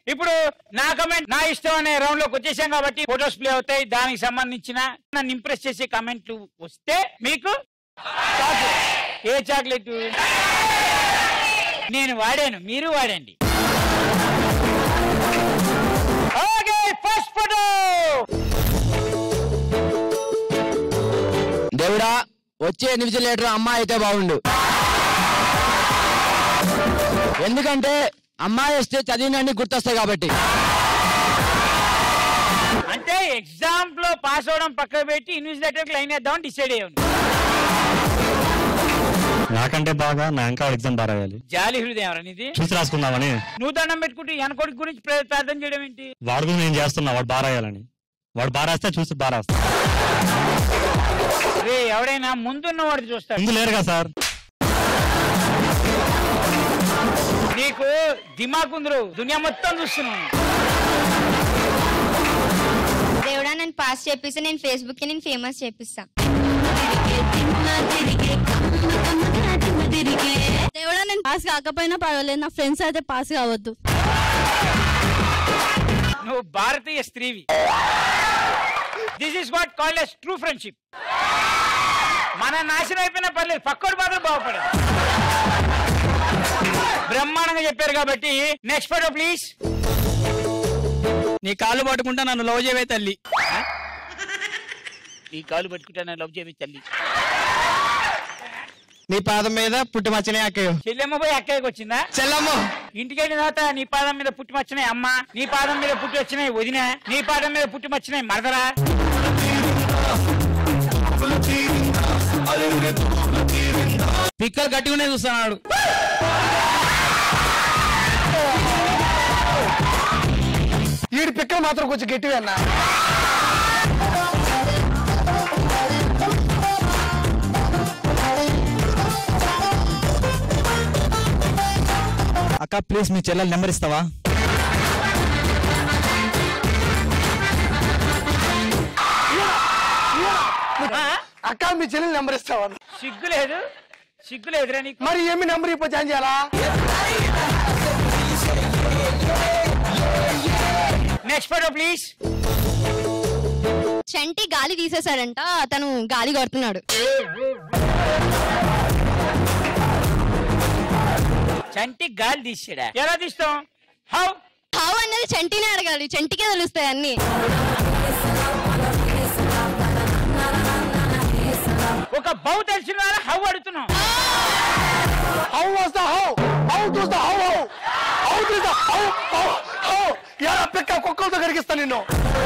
ఇప్పుడు నా కమెంట్ నా ఇష్టం అనే రౌండ్ లోకి వచ్చేసాం కాబట్టి ఫొటోస్ ప్లే అవుతాయి దానికి సంబంధించిన నన్ను ఇంప్రెస్ చేసే కమెంట్లు వస్తే మీకు చాక్లెట్. ఏ చాక్లెట్ నేను వాడాను మీరు వాడండి ఓకే ఫస్ట్ ఫోటో దేవుడా వచ్చే ఇన్విజిలేటర్ అమ్మాయి అయితే బాగుండు ఎందుకంటే అమ్మాయి వస్తే చదివినన్ని గుర్తొస్తాయి కాబట్టి అంటే ఎగ్జామ్ లో పాస్ అవడం పక్కన పెట్టి ఇన్విజిలేటర్ లైన్ వేద్దామని డిసైడ్ అయ్యాను నాకంటే బాగా నా ఇంకా ఎగ్జామ్ బాగా రాయాలి జాలి హృదయం అనేది చూసి రాసుకుందామని నువ్వు దండం పెట్టుకుంటే వెనకొడి గురించి ప్ర- ప్రార్థన చేయడం ఏంటి వాడు కూడా నేను చేస్తున్నా వాడు బాగా రాయాలని వాడు బాగా రాస్తే చూసి బాగా రాస్తా రే ఎవడైనా ముందున్న వాడు చూస్తాడు ముందు లేరు కదా సార్ నీకు దిమాక్ ఉందిరు దునియా మొత్తం చూస్తున్నాను దేవుడా నన్ను పాస్ చేపిస్తే నేను ఫేస్బుక్ కి నేను ఫేమస్ చేపిస్తా దేవుడా నేను పాస్ కాకపోయినా పర్వాలేదు నా ఫ్రెండ్స్ అయితే పాస్ కావద్దు నువ్వు భారతీయ స్త్రీవి this is what call is true friendship మన నాశనం అయిపోయినా పర్లేదు పక్కోడు మాత్రం బాగుపడదు బ్రహ్మాండంగా చెప్పారు కాబట్టి నెక్స్ట్ ఫోటో ప్లీజ్ నీ కాళ్ళు పట్టుకుంటా నన్ను లవ్ చేయవే తల్లి నీ కాలు పట్టుకుంటా లవ్ చేవి తల్లి నీ పాదం మీద పుట్టి మచ్చనే అక్కయ్య చెల్లెమ్మ పోయి అక్కడికి వచ్చిందా చెల్లమ్మ ఇంటికి వెళ్ళిన తర్వాత నీ పాదం మీద పుట్టి వచ్చినాయి అమ్మ నీ పాదం మీద పుట్టి వచ్చినాయి వదిన నీ పాదం మీద పుట్టి వచ్చినాయి మరదరా పిక్కలు గట్టిగానే చూస్తున్నాడు వీడి పిక్కలు మాత్రం కొంచెం గట్టివి అన్న అక్క ప్లీజ్ మీ చెల్లెలు నెంబర్ ఇస్తావా అక్క మీ చెల్లెలు నెంబర్ ఇస్తావా సిగ్గు లేదు సిగ్గు లేదురా నీకు మరి ఏమి నెంబర్ ఇప్పుడు జాయిన్ చేయాలా నెక్స్ట్ ఫోటో ప్లీజ్ చంటి గాలి తీసేశాడంట తను గాలి కొడుతున్నాడు చంటి గాలి తీసాడా ఎలా తీస్తాం హౌ హౌ అన్నది చంటినే అడగాలి చంటికే తెలుస్తాయి అన్ని ఒక బౌ తెలిసిన వాళ్ళ హౌ అడుగుతున్నాం హౌ వస్తా హౌ హౌ చూస్తా హౌ హౌ హౌ చూస్తా హౌ హౌ హౌ ఎలా పిక్క కుక్కలతో కరిగిస్తా నిన్ను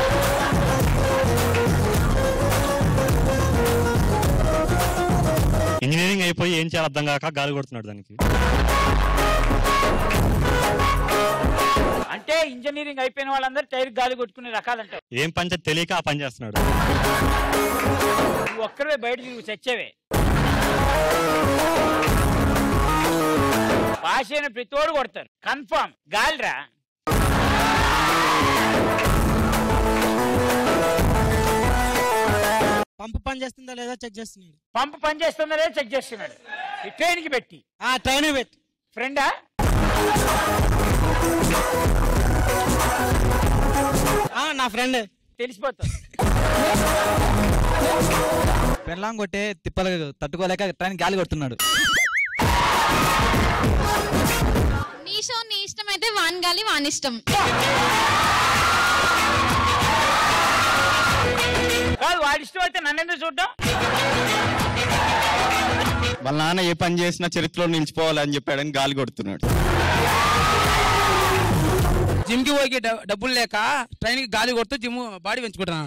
ఇంజనీరింగ్ అయిపోయి ఏం చేయాలి అర్థం కాక గాలి కొడుతున్నాడు దానికి అంటే ఇంజనీరింగ్ అయిపోయిన వాళ్ళందరూ టైర్ గాలి కొట్టుకునే రకాలంటావు ఏం పని చేయాలో తెలియక ఆ పని చేస్తున్నాడు నువ్వు ఒక్కరే బయట తిరిగి చచ్చేవే పాస్ అయిన ప్రతిోడు కొడతారు కన్ఫర్మ్ గాలిరా పంపు పని చేస్తుందా లేదా చెక్ చేస్తున్నాడు పంపు పని చేస్తుందా లేదా చెక్ చేస్తున్నాడు ఈ ట్రైన్ కి పెట్టి ఆ ట్రైన్ పెట్టి ఫ్రెండా ఆ, నా ఫ్రెండ్ తెలిసిపోతుంది పెళ్ళాం కొట్టే తిప్పలు తట్టుకోలేక ట్రైన్ గాలి కొడుతున్నాడు నీ షో నీ ఇష్టం అయితే వాన్ గాలి వాన్ ఇష్టం కాదు వాడి ఇష్టం అయితే నన్నెందుకు చూడడం వాళ్ళ నాన్న ఏ పని చేసినా చరిత్రలో నిలిచిపోవాలని చెప్పాడని గాలి కొడుతున్నాడు జిమ్ కి పోయి డ- డబ్బులు లేక ట్రైన్ కి గాలి కొడుతూ జిమ్ బాడీ పెంచుకుంటున్నాడు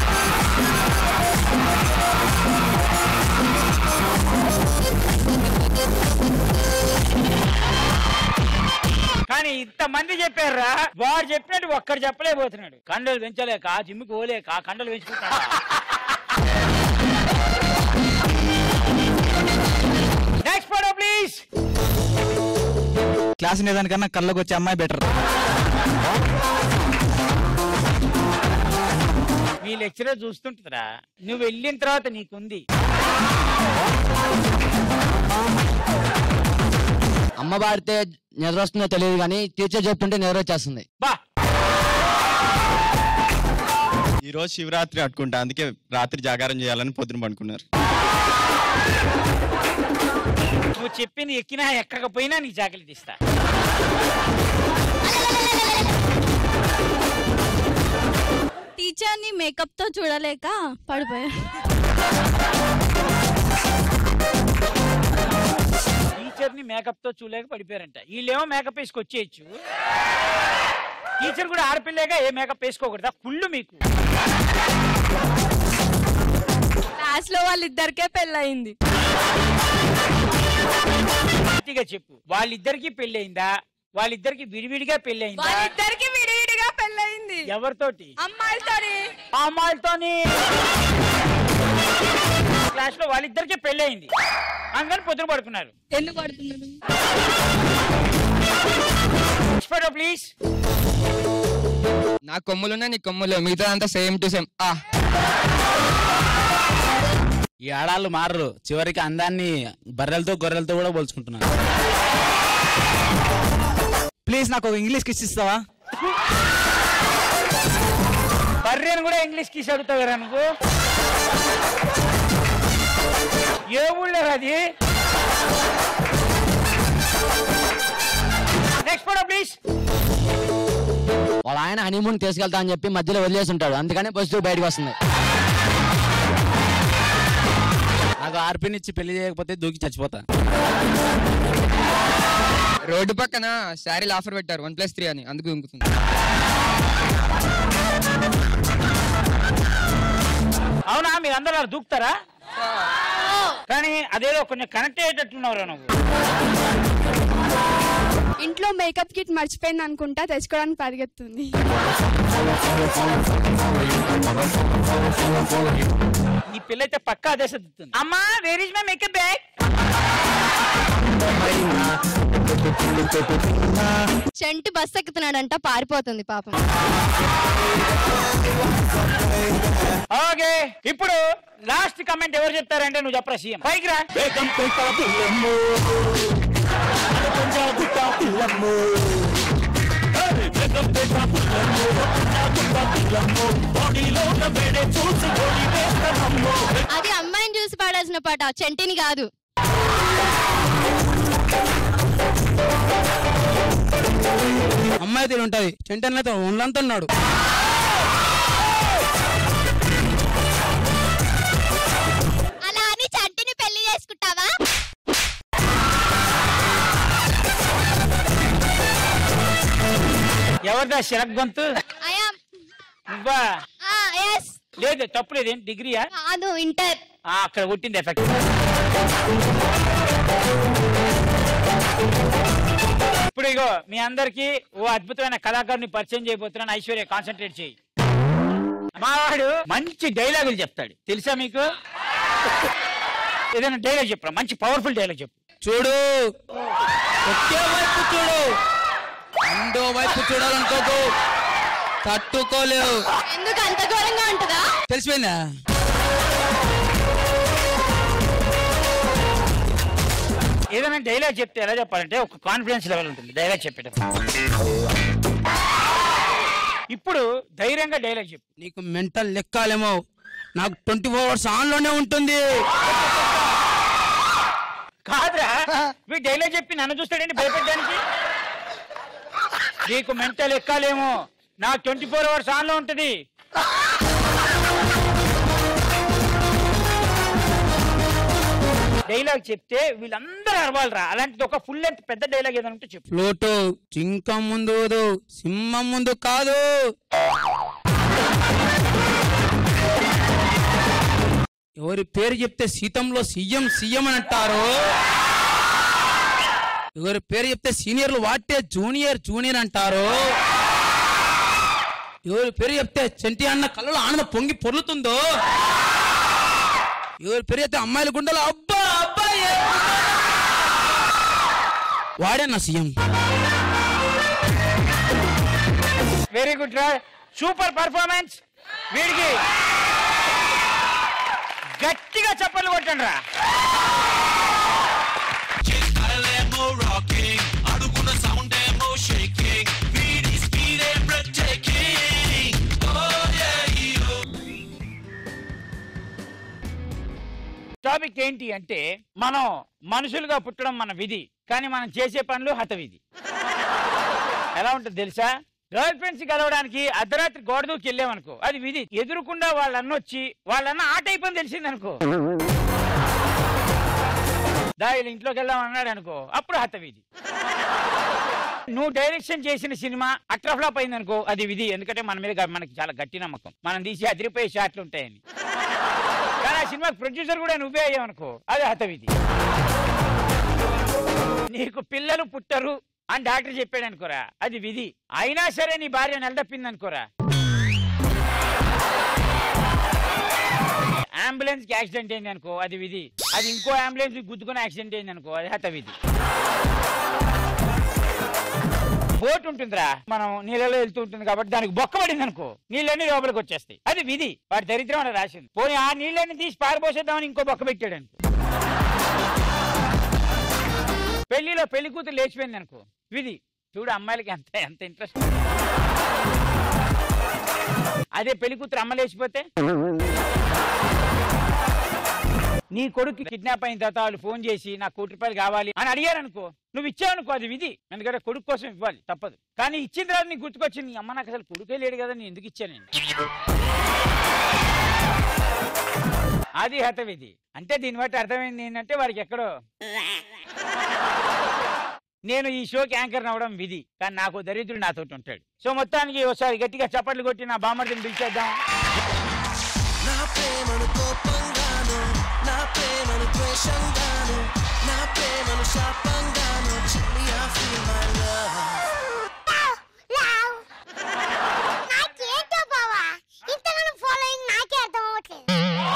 కానీ ఇంతమంది చెప్పారా వాడు చెప్పినట్టు ఒక్కడు చెప్పలేకపోతున్నాడు కండలు పెంచలేక జిమ్కి పోలేక కండలు పెంచుకుంటాడు నెక్స్ట్ ఫోటో ప్లీజ్ క్లాస్ దానికన్నా కళ్ళకు వచ్చే అమ్మాయి బెటర్ మీ లెక్చరర్ చూస్తుంటుందిరా నువ్వు వెళ్ళిన తర్వాత నీకుంది అమ్మ పాడితే నిద్ర వస్తుందో తెలియదు కానీ టీచర్ చెప్తుంటే నిద్ర వచ్చేస్తుంది బా ఈ రోజు శివరాత్రి అట్టుకుంటా అందుకే రాత్రి జాగారం చేయాలని పొద్దున పడుకున్నారు నువ్వు చెప్పింది ఎక్కినా ఎక్కకపోయినా నీకు జాకెట్ ఇస్తా టీచర్ ని మేకప్ తో చూడలేక పడిపోయా టీచర్ ని మేకప్ తో చూడలేక పడిపోయారంట వీళ్ళేమో మేకప్ వేసుకొచ్చేయచ్చు టీచర్ కూడా ఆడపిల్లేగా ఏ మేకప్ వేసుకోకూడదా కుళ్ళు మీకు క్లాస్ లో వాళ్ళిద్దరికే పెళ్ళయింది గట్టిగా చెప్పు వాళ్ళిద్దరికి పెళ్ళయిందా వాళ్ళిద్దరికి విడివిడిగా పెళ్ళయిందా వాళ్ళిద్దరికి విడివిడిగా పెళ్ళయింది ఎవరితోటి అమ్మాయిలతోని ఆ అమ్మాయిలతోని క్లాస్ లో వాళ్ళిద్దరికి పెళ్ళయింది అందుకని పొద్దున పడుకున్నారు ఎందుకు పడుతున్నారు ప్లీజ్ నా కొమ్ములున్నా నీ కొమ్ములు మిగతా అంతా సేమ్ టు సేమ్ ఆ ఈ ఆడాళ్ళు మారరు చివరికి అందాన్ని బర్రెలతో గొర్రెలతో కూడా పోల్చుకుంటున్నారు ప్లీజ్ నాకు ఒక ఇంగ్లీష్ కిస్ ఇస్తావా బర్రెను కూడా ఇంగ్లీష్ కిస్ అడుగుతావు కదా నువ్వు ఏ ఊళ్ళో అది నెక్స్ట్ ఫోటో ప్లీజ్ వాళ్ళ ఆయన హనీమూన్ తీసుకెళ్తా అని చెప్పి మధ్యలో వదిలేసి ఉంటాడు అందుకని బస్సు బయటకు వస్తుంది నాకు ఆర్పినిచ్చి పెళ్లి చేయకపోతే దూకి చచ్చిపోతా రోడ్డు పక్కన శారీలు ఆఫర్ పెట్టారు వన్ ప్లస్ త్రీ అని అందుకు దుంకుతుంది అవునా మీరు అందరూ అలా దూకుతారా కానీ అదేదో కొంచెం కనెక్ట్ అయ్యేటట్టున్నావురా నువ్వు ఇంట్లో మేకప్ కిట్ మర్చిపోయింది అనుకుంటా తెచ్చుకోవడానికి పరిగెత్తుంది ఈ పిల్ల అయితే పక్కా అదే సర్దుతుంది అమ్మా where is my makeup bag చంటి బస్ ఎక్కుతున్నాడంట పారిపోతుంది పాపం ఓకే ఇప్పుడు లాస్ట్ కమెంట్ ఎవరు చెప్తారంటే నువ్వు చెప్పరా సీఎం పైకి రా అది అమ్మాయిని చూసి పాడాల్సిన పాట చంటిని కాదు అమ్మాయి తీరు ఉంటది చెంటన్నతో ఒళ్ళంతా ఉన్నాడు అలా అని చంటిని పెళ్లి చేసుకుంటావా ఎవరిదా శరక్ గొంతు అయా నువ్వా ఎస్ లేదు తప్పు లేదు డిగ్రీయా కాదు ఇంటర్ ఆ, అక్కడ కొట్టింది ఎఫెక్ట్ ఇప్పుడు ఇగో మీ అందరికి ఓ అద్భుతమైన కళాకారుని పరిచయం చేయబోతున్నాను ఐశ్వర్య కాన్సన్ట్రేట్ చేయి మావాడు మంచి డైలాగులు చెప్తాడు తెలుసా మీకు ఏదైనా డైలాగ్ చెప్పరా మంచి పవర్ఫుల్ డైలాగ్ చెప్పు చూడు ఒకే వైపు చూడు రెండో వైపు చూడాలనుకోకు తట్టుకోలేవు ఎందుకు అంత ఘోరంగా ఉంటుందా తెలిసిపోయిందా ఏదైనా డైలాగ్ చెప్తే ఎలా చెప్పాలంటే ఒక కాన్ఫిడెన్స్ లెవెల్ ఉంటుంది డైలాగ్ చెప్పేటప్పుడు ఇప్పుడు ధైర్యంగా డైలాగ్ చెప్పు నీకు మెంటల్ లెక్కాలేమో నాకు ట్వంటీ ఫోర్ అవర్స్ ఆన్ లోనే ఉంటుంది కాదురా వీ డైలాగ్ చెప్పి నన్ను చూస్తాడండి భయపెట్టడానికి నీకు మెంటల్ ఎక్కాలేమో నాకు ట్వంటీ ఫోర్ అవర్స్ ఆన్ లో ఉంటది డైలాగ్ చెప్తే వీళ్ళందరూ అరవాలరా అలాంటిది ఒక ఫుల్ లెంత్ పెద్ద డైలాగ్ ఏదైనా ఉంటే చెప్పు ఫ్లూటు జింక ముందు ఊదు, సింహం ముందు కాదు ఎవరి పేరు చెప్తే సీతంలో సీఎం సీఎం అని అంటారు ఎవరి పేరు చెప్తే సీనియర్లు వాటే జూనియర్ జూనియర్ అంటారు ఎవరి పేరు చెప్తే చెంటి అన్న కళ్ళలో ఆనందం పొంగి పొర్లుతుందో ఎవరి పేరు చెప్తే అమ్మాయిల గుండెలో అబ్బా అబ్బా ఏ వాడే నా సీఎం వెరీ గుడ్ రా సూపర్ పర్ఫార్మెన్స్ వీడికి గట్టిగా చప్పట్లు కొట్టండి రా టాపిక్ ఏంటి అంటే మనం మనుషులుగా పుట్టడం మన విధి కానీ మనం చేసే పనులు హత విధి ఎలా ఉంటుంది తెలుసా గర్ల్ ఫ్రెండ్స్ కలవడానికి అర్ధరాత్రి గోడ దూకి వెళ్ళామనుకో అది విధి ఎదురుకుండా వాళ్ళన్న వచ్చి వాళ్ళన్న ఆట అయిపోయింది తెలిసిందనుకో దా వీళ్ళ ఇంట్లోకి వెళ్దాం అన్నాడు అనుకో అప్పుడు హత విధి నువ్వు డైరెక్షన్ చేసిన సినిమా అట్రా ఫ్లాప్ అయింది అనుకో అది విధి ఎందుకంటే మన మీద గ- మనకి చాలా గట్టి నమ్మకం మనం తీసి అదిరిపోయే షాట్లు ఉంటాయని కానీ ఆ సినిమా ప్రొడ్యూసర్ కూడా నువ్వే అయ్యావనుకో అది హత విధి నీకు పిల్లలు పుట్టరు అని డాక్టర్ చెప్పాడు అనుకోరా అది విధి అయినా సరే నీ భార్య నెలదప్పింది అనుకోరా అంబులెన్స్ కి యాక్సిడెంట్ అయింది అనుకో అది విధి అది ఇంకో అంబులెన్స్ గుద్దుకుని యాక్సిడెంట్ అయింది అనుకో అది హత విధి బోట్ ఉంటుందిరా మనం నీళ్ళలో వెళ్తూ ఉంటుంది కాబట్టి దానికి బొక్క పడింది అనుకో నీళ్ళన్నీ లోపలికి వచ్చేస్తాయి అది విధి వాడి దరిద్రం అని రాసింది పోనీ ఆ నీళ్ళని తీసి పారిపోసేద్దామని ఇంకో బొక్క పెట్టాడు అనుకో పెళ్లిలో పెళ్లి కూతురు లేచిపోయింది అనుకో విధి చూడు అమ్మాయిలకి ఎంత ఎంత ఇంట్రెస్ట్ అదే పెళ్లి కూతురు అమ్మ లేచిపోతే నీ కొడుకు కిడ్నాప్ అయిన తర్వాత వాళ్ళు ఫోన్ చేసి నాకు కోటి రూపాయలు కావాలి అని అడిగారు అనుకో నువ్వు ఇచ్చావు అనుకో అది విధి ఎందుకంటే కొడుకు కోసం ఇవ్వాలి తప్పదు కానీ ఇచ్చిన తర్వాత నీకు గుర్తుకొచ్చింది నీ అమ్మ నాకు అసలు కొడుకే లేడు కదా నేను ఎందుకు ఇచ్చాను నేను అది హత విధి అంటే దీన్ని బట్టి అర్థమైంది ఏంటంటే వారికి ఎక్కడో నేను ఈ షోకి యాంకర్ అవ్వడం విధి కానీ నాకు దరిద్రుడు నాతో ఉంటాడు సో మొత్తానికి ఒకసారి గట్టిగా చప్పట్లు కొట్టి నా బామర్దిని పిలిచేద్దాం నా ప్రేమను కోపంగాను నా ప్రేమను ద్వేషంగాను నా ప్రేమను శాపంగాను చిన్ని I feel my love నాకేంటో బావా ఇంతగానో ఫాలోయింగ్ నాకే అర్థం అవ్వట్లేదు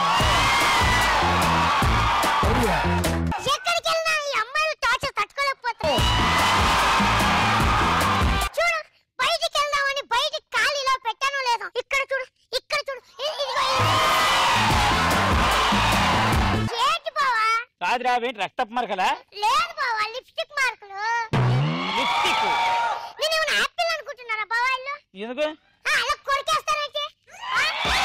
ఎక్కడికి వెళ్ళినా ఈ అమ్మాయిలు టార్చర్ తట్టుకోలేకపోతారు చూడు బయటికి వెళ్దామని బయటికి ఖాళీలో పెట్టాను లేదు ఇక్కడ చూడు ఇక్కడ చూడు ఇ- ఇదిగో ఇది. ఏంటి బావా కాదురా ఏంటి రక్తపు మరకలా లేదు బావా లిప్స్టిక్ మార్కులు లిప్స్టిక్ నేను ఏమైనా యాపిల్ అనుకుంటున్నారా బావా ఇల్లు ఎందుకు ఆ, అలా కొరికేస్తారంటే ఆ?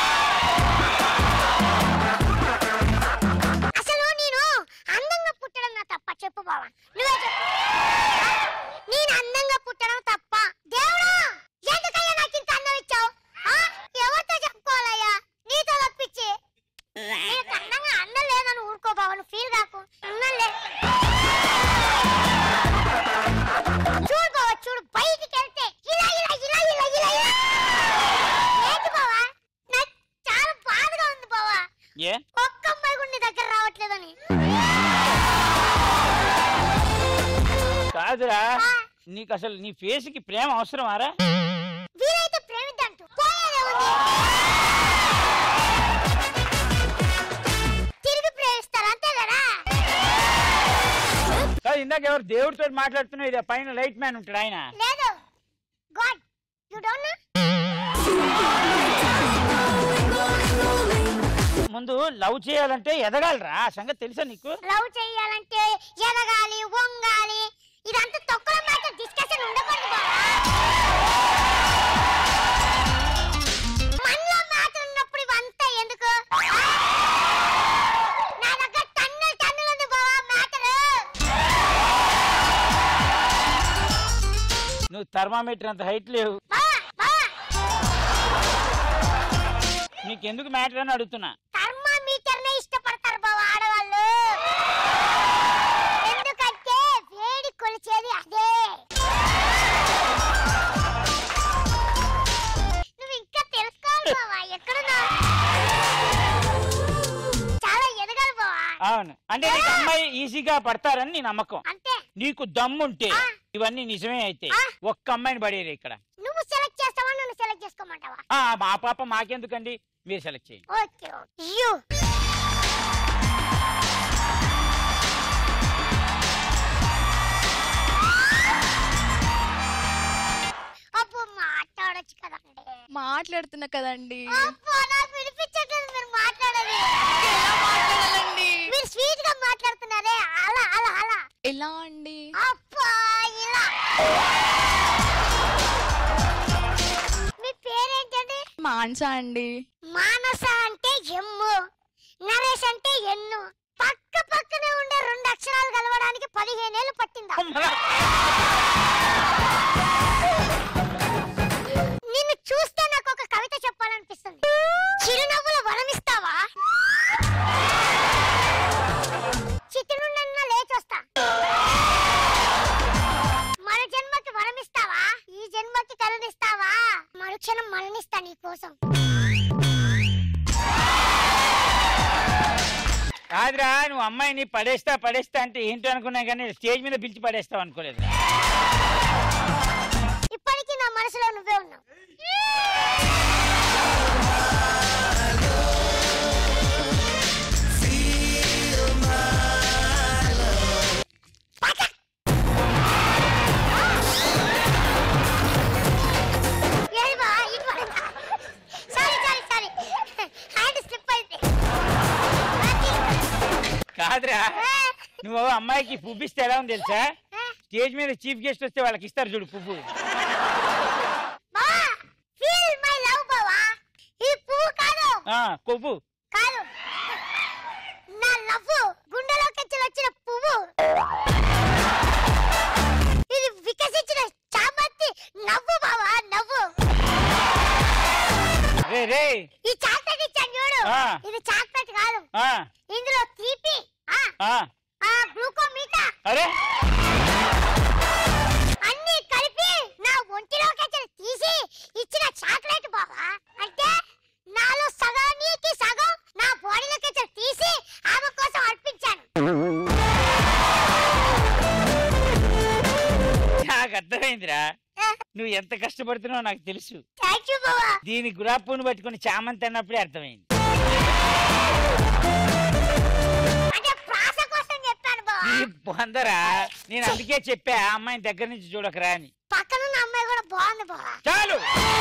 అసలు నేను అందంగా పుట్టడం నా తప్ప చెప్పు బావా నువ్వే చెప్పు నేను అందంగా పుట్టడం తప్ప దేవుడా ఎందుకయ్యా నాకు ఇంత అందం ఇచ్చావు ఆ? ఎవరితో చెప్పుకోవాలయ్యా నీతో తప్పించి నీకు అందంగా అందం లేదని ఊరుకో బావా నువ్వు ఫీల్ కాకు ఉన్నలే చూడు బావా చూడు బయటికి వెళ్తే ఇలా ఇలా ఇలా ఇలా ఇలా ఇలా ఏంటి బావా నాకు చాలా బాధగా ఉంది బావా ఏ ఒక్క అమ్మాయి కూడా నీ దగ్గర రావట్లేదని కాదురా నీకు అసలు నీ ఫేస్ కి ప్రేమ అవసరమారా వీలైతే ప్రేమిద్దంటూ పోయేదేముంది తిరిగి ప్రేమిస్తారు అంతే కదా కాదు ఇందాక ఎవరు దేవుడితో మాట్లాడుతున్నావు ఇది పైన లైట్ మ్యాన్ ఉంటాడు ఆయన లేదు గాడ్ యు డోంట్ నో ముందు లవ్ చేయాలంటే ఎదగాలరా ఆ సంగతి తెలుసా నీకు లవ్ చేయాలంటే ఎదగాలి వంగాలి ఇదంతా తొక్కల మాట డిస్కషన్ ఉండకూడదు బావా మనలో మాట ఉన్నప్పుడు ఇవంతా ఎందుకు నా దగ్గర టన్నులు టన్నులు ఉంది బావా మ్యాటర్ నువ్వు థర్మామీటర్ అంత హైట్ లేవు నీకెందుకు మ్యాటర్ అని అడుగుతున్నా థర్మామీటర్ నే ఇష్టపడతారు బావా ఆడవాళ్ళు ఎందుకంటే వేడి కొలిచేది అదే నువ్వు ఇంకా తెలుసుకోవాలి బావా ఎక్కడున్నా చాలా ఎదగాలి బావా అవును అంటే నీకు అమ్మాయి ఈజీగా పడతారని నీ నమ్మకం అంతే నీకు దమ్ముంటే ఇవన్నీ నిజమే అయితే ఒక్క అమ్మాయిని పడేరు ఇక్కడ నువ్వు సెలెక్ట్ చేస్తావా నన్ను సెలెక్ట్ చేసుకోమంటావా ఆ, మా పాప మాకెందుకండి మీరు సెలెక్ట్ చేయండి ఓకే ఓకే యూ అప్పు మాట్లాడొచ్చు కదండి మాట్లాడుతున్నా కదండి అప్పు నాకు వినిపించట్లేదు మీరు మాట్లాడేది మీరు స్వీట్ గా మాట్లాడుతున్నారే అలా అలా అలా ఎలా అండి అప్పా ఇలా మీ పేరేంటండి మాన్సా అండి మానస అంటే ఎమ్ము నరేష్ అంటే ఎన్ను అక్షరాలు కలవడానికి పదిహేనేళ్ళు పట్టిందా నిన్ను చూస్తే నాకు ఒక కవిత చెప్పాలనిపిస్తుంది చిరునవ్వుల వరమిస్తావా చితి నుండన్నా లేచొస్తా మరు జన్మకి వరమిస్తావా ఈ జన్మకి కరుణిస్తావా మరుక్షణం మరణిస్తా నీ కోసం కాదురా నువ్వు అమ్మాయిని పడేస్తా పడేస్తా అంటే ఏంటో అనుకున్నా కానీ స్టేజ్ మీద పిలిచి పడేస్తావు అనుకోలేదు ఇప్పటికీ నా మనసులో నువ్వే ఉన్నావు ఏది బా, ఇటు పడిందా? Sorry sorry sorry hand slip అయింది కాదురా నువ్వు అమ్మాయికి పువ్వు ఇస్తే ఎలా ఉంది తెలుసా స్టేజ్ మీద చీఫ్ గెస్ట్ వస్తే వాళ్ళకి ఇస్తారు చూడు పువ్వు ఫీల్ మై లవ్ బావా ఈ పువ్వు కాదు ఆ, కొవ్వు కాదు నా లవ్ గుండెలోకి వచ్చిన పువ్వు ఇది వికసించిన చామంతి నవ్వు బావా నవ్వు రే రే ఈ చాక్లెట్ ఇచ్చాను చూడు ఆ. ఇది చాక్లెట్ కాదు ఆ, ఇందులో తీపి ఆ, ఆ, ఆ గ్లూకోమీటా అరే అన్ని కలిపి నా ఒంటిలోకి తీసి ఇచ్చిన చాక్లెట్ బావా అంటే నాలో సగం నీకి సగం నా బాడీలోకి తీసి ఆమె కోసం అర్పించాను నాకు అర్థమైందిరా నువ్వు ఎంత కష్టపడుతున్నావో నాకు తెలుసు థ్యాంక్ యూ బావా దీని గులాబ్ పువ్వును పట్టుకుని చామంతి అన్నప్పుడే అర్థమైంది అంటే ప్రాస కోసం చెప్పాను బావా నీ పొందరా నేను అందుకే చెప్పా ఆ అమ్మాయిని దగ్గర నుంచి చూడకరా అని పక్కనున్న అమ్మాయి కూడా బాగుంది బావా చాలు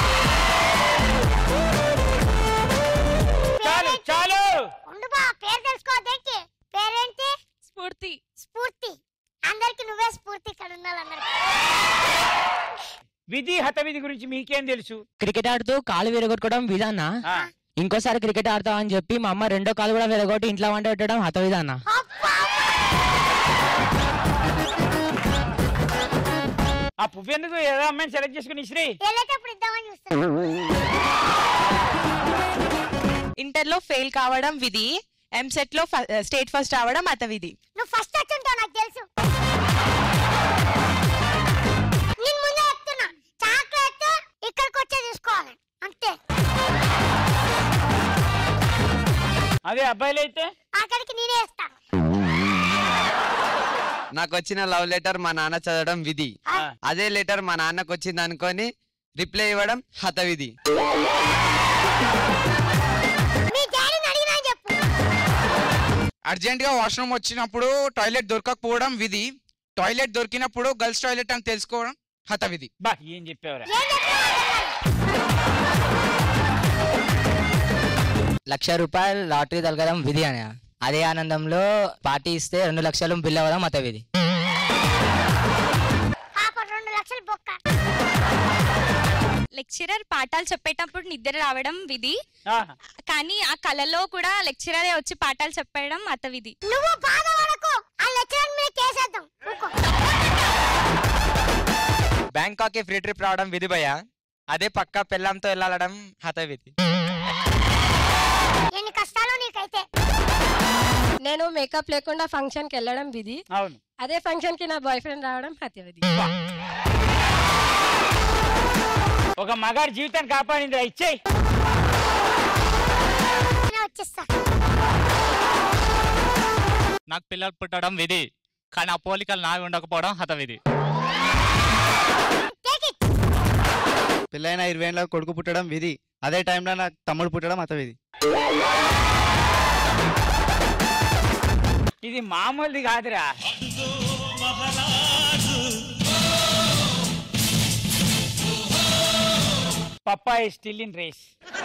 చాలు చాలు ఉండు బా పేరు తెలుసుకోవద్దేంటి పేరేంటి స్ఫూర్తి స్ఫూర్తి అందరికి నువ్వే స్ఫూర్తి ఇక్కడ ఉండాలన్నారు విధి హత విధి గురించి మీకేం తెలుసు క్రికెట్ ఆడుతూ కాలు విరగొట్టుకోవడం విధాన ఆ, ఇంకోసారి క్రికెట్ ఆడతావు అని చెప్పి మా అమ్మ రెండో కాలు కూడా విరగొట్టి ఇంట్లో వంట పెట్టడం హత విధాన ఆ పువ్వు ఎందుకు ఏదో అమ్మాయిని సెలెక్ట్ చేసుకుని శ్రీ వెళ్ళేటప్పుడు ఇద్దామని చూస్తాను ఇంటర్లో ఫెయిల్ కావడం విధి ఎంసెట్ లో స్టేట్ ఫస్ట్ రావడం అత విధి నువ్వు ఫస్ట్ వచ్చుంటావు నాకు తెలుసు నేను ముందే చెప్తున్నా చాక్లెట్ ఇక్కడికి వచ్చే తీసుకోవాలి అంతే అదే అబ్బాయిలు అయితే అక్కడికి నేనే ఇస్తాను నాకు వచ్చిన లవ్ లెటర్ మా నాన్న చదవడం విధి ఆ. అదే లెటర్ మా నాన్నకు వచ్చింది అనుకొని రిప్లై ఇవ్వడం హత విధి మీ డాడీని అడిగినా చెప్పు అర్జెంట్ గా వాష్రూమ్ వచ్చినప్పుడు టాయిలెట్ దొరకకపోవడం విధి టాయిలెట్ దొరికినప్పుడు గర్ల్స్ టాయిలెట్ అని తెలుసుకోవడం హత విధి బా ఏం చెప్పావురా లక్ష రూపాయలు లాటరీ తగలడం విధి అని అదే ఆనందంలో పార్టీ ఇస్తే రెండు లక్షలు బిల్ అవ్వడం మత విధి పాప రెండు లక్షలు బొక్క లెక్చరర్ పాఠాలు చెప్పేటప్పుడు నిద్ర రావడం విధి ఆ, కానీ ఆ కళలో కూడా లెక్చరరే వచ్చి పాఠాలు చెప్పడం అత విధి నువ్వు బాధపడకు ఆ లెక్చరర్ మీద కేసేద్దాం ఊకో. బ్యాంకాక్ కి ఫ్రీ ట్రిప్ రావడం విధి భయ అదే పక్క పెళ్ళంతో వెళ్ళాలడం హత విధి ఎన్ని కష్టాలు నీకైతే నేను మేకప్ లేకుండా ఫంక్షన్ కి వెళ్ళడం విధి అవును అదే ఫంక్షన్ కి నా బాయ్ ఫ్రెండ్ రావడం హత్య విధి ఒక మగాడి జీవితాన్ని కాపాడింది ఇచ్చేయి నేను వచ్చేస్తా నాకు పిల్లలు పుట్టడం విధి కానీ ఆ పోలికలు నావి ఉండకపోవడం హత విధి పెళ్ళైన ఇరవై ఏళ్ళ కొడుకు పుట్టడం విధి అదే టైంలో నాకు తమ్ముడు పుట్టడం అత విధి ఇది మామూలుది కాదురా పప్పాయి స్టిల్ ఇన్ రేస్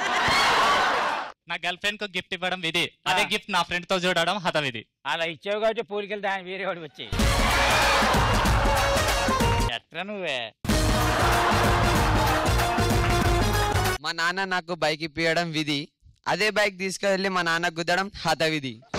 నా గర్ల్ ఫ్రెండ్ కు గిఫ్ట్ ఇవ్వడం విధి అదే గిఫ్ట్ నా ఫ్రెండ్ తో చూడడం హత విధి అలా ఇచ్చావు కాబట్టి పూరికలు దాని వేరే వాడు వచ్చాయి ఎట్లా నువ్వే మా నాన్న నాకు బైక్ ఇప్పియడం విధి అదే బైక్ తీసుకెళ్ళి మా నాన్న గుద్దడం హత విధి